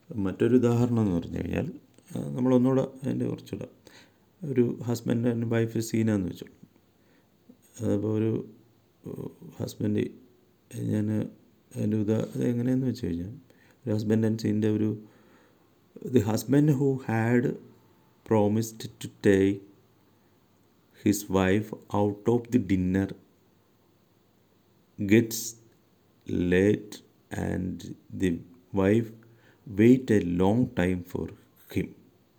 മറ്റൊരു ഉദാഹരണം എന്ന് പറഞ്ഞു കഴിഞ്ഞാൽ ആ, നമ്മളൊന്നുകൂടെ അതിൻ്റെ കുറച്ചുകൂടെ ഒരു ഹസ്ബൻഡ് ആൻഡ് വൈഫ് സീനാന്ന് വെച്ചോളൂ അതിപ്പോൾ ഒരു ഹസ്ബൻഡ് ഞാൻ അതിൻ്റെ ഉദാ അത് എങ്ങനെയാണെന്ന് വെച്ച് കഴിഞ്ഞാൽ ഒരു ഹസ്ബൻഡ് ആൻഡ് സീൻ്റെ ഒരു the husband who had promised to take his wife out of the dinner gets late and the wife wait a long time for him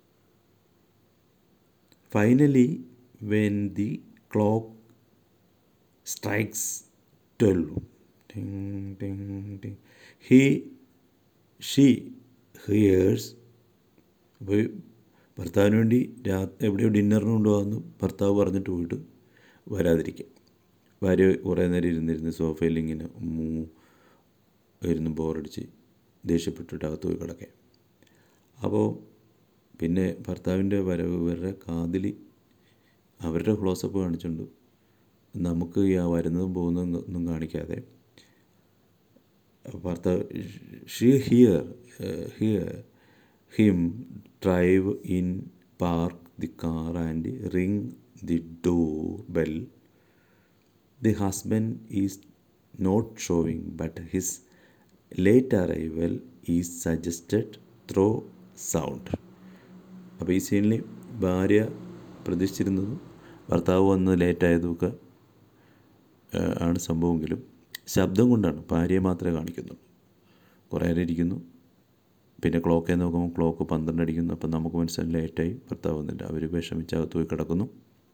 finally when the clock strikes 12 ding, ding, ding, he she hears അപ്പോൾ ഭർത്താവിന് വേണ്ടി രാ എവിടെയോ ഡിന്നറിന് കൊണ്ടുപോകാമെന്ന് ഭർത്താവ് പറഞ്ഞിട്ട് പോയിട്ട് വരാതിരിക്കുക ഭാര്യ കുറേ നേരം ഇരുന്നിരുന്ന് സോഫയിൽ ഇങ്ങനെ മൂ ഇരുന്ന് ബോറടിച്ച് ദേഷ്യപ്പെട്ടിട്ട് അകത്ത് പോയി കിടക്കുക അപ്പോൾ പിന്നെ ഭർത്താവിൻ്റെ വരവ് ഇവരുടെ കാതിൽ അവരുടെ ക്ലോസപ്പ് കാണിച്ചുകൊണ്ട് നമുക്ക് ഈ ആ വരുന്നതും പോകുന്നതും ഒന്നും കാണിക്കാതെ ഭർത്താവ് she hear hear him drive in park the car and ring the door bell The husband is not showing, but his late arrival is suggested through sound. അപ്പോൾ ഈ സീനിൽ ഭാര്യ പ്രതീക്ഷിച്ചിരുന്നതും ഭർത്താവ് വന്ന് ലേറ്റായതുമൊക്കെ ആ, ആണ് സംഭവമെങ്കിലും ശബ്ദം കൊണ്ടാണ് ഭാര്യയെ മാത്രമേ കാണിക്കുന്നുള്ളൂ കുറേ നേരം ഇരിക്കുന്നു പിന്നെ ക്ലോക്കെ നോക്കുമ്പോൾ ക്ലോക്ക് പന്ത്രണ്ട് അടിക്കുന്നു അപ്പം നമുക്ക് മനസ്സിലായി ലേറ്റായി ഭർത്താവ് വന്നില്ല അവർ വിഷമിച്ച് അകത്ത് പോയി കിടക്കുന്നു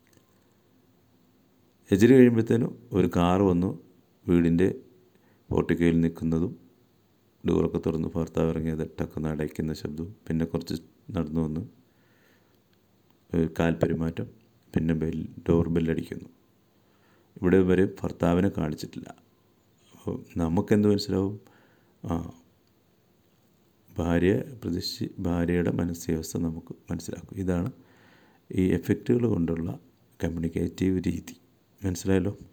എച്ചിരി കഴിയുമ്പോഴത്തേനും ഒരു കാറ് വന്നു വീടിൻ്റെ പോർട്ടിക്കയിൽ നിൽക്കുന്നതും ഡോറൊക്കെ തുറന്ന് ഭർത്താവ് ഇറങ്ങിയത് ടക്കെന്ന് അടയ്ക്കുന്ന ശബ്ദവും പിന്നെ കുറച്ച് നടന്നു വന്ന് ഒരു കാൽപ്പെരുമാറ്റം പിന്നെ ബെൽ ഡോർ ബെല്ലടിക്കുന്നു ഇവിടെ വരെ ഭർത്താവിനെ കാണിച്ചിട്ടില്ല അപ്പോൾ നമുക്കെന്ത് മനസ്സിലാവും ആ ഭാര്യ പ്രതീക്ഷിച്ച് ഭാര്യയുടെ മാനസികാവസ്ഥ നമുക്ക് മനസ്സിലാക്കും ഇതാണ് ഈ എഫക്റ്റുകൾ കൊണ്ടുള്ള കമ്മ്യൂണിക്കേറ്റീവ് രീതി മനസ്സിലായല്ലോ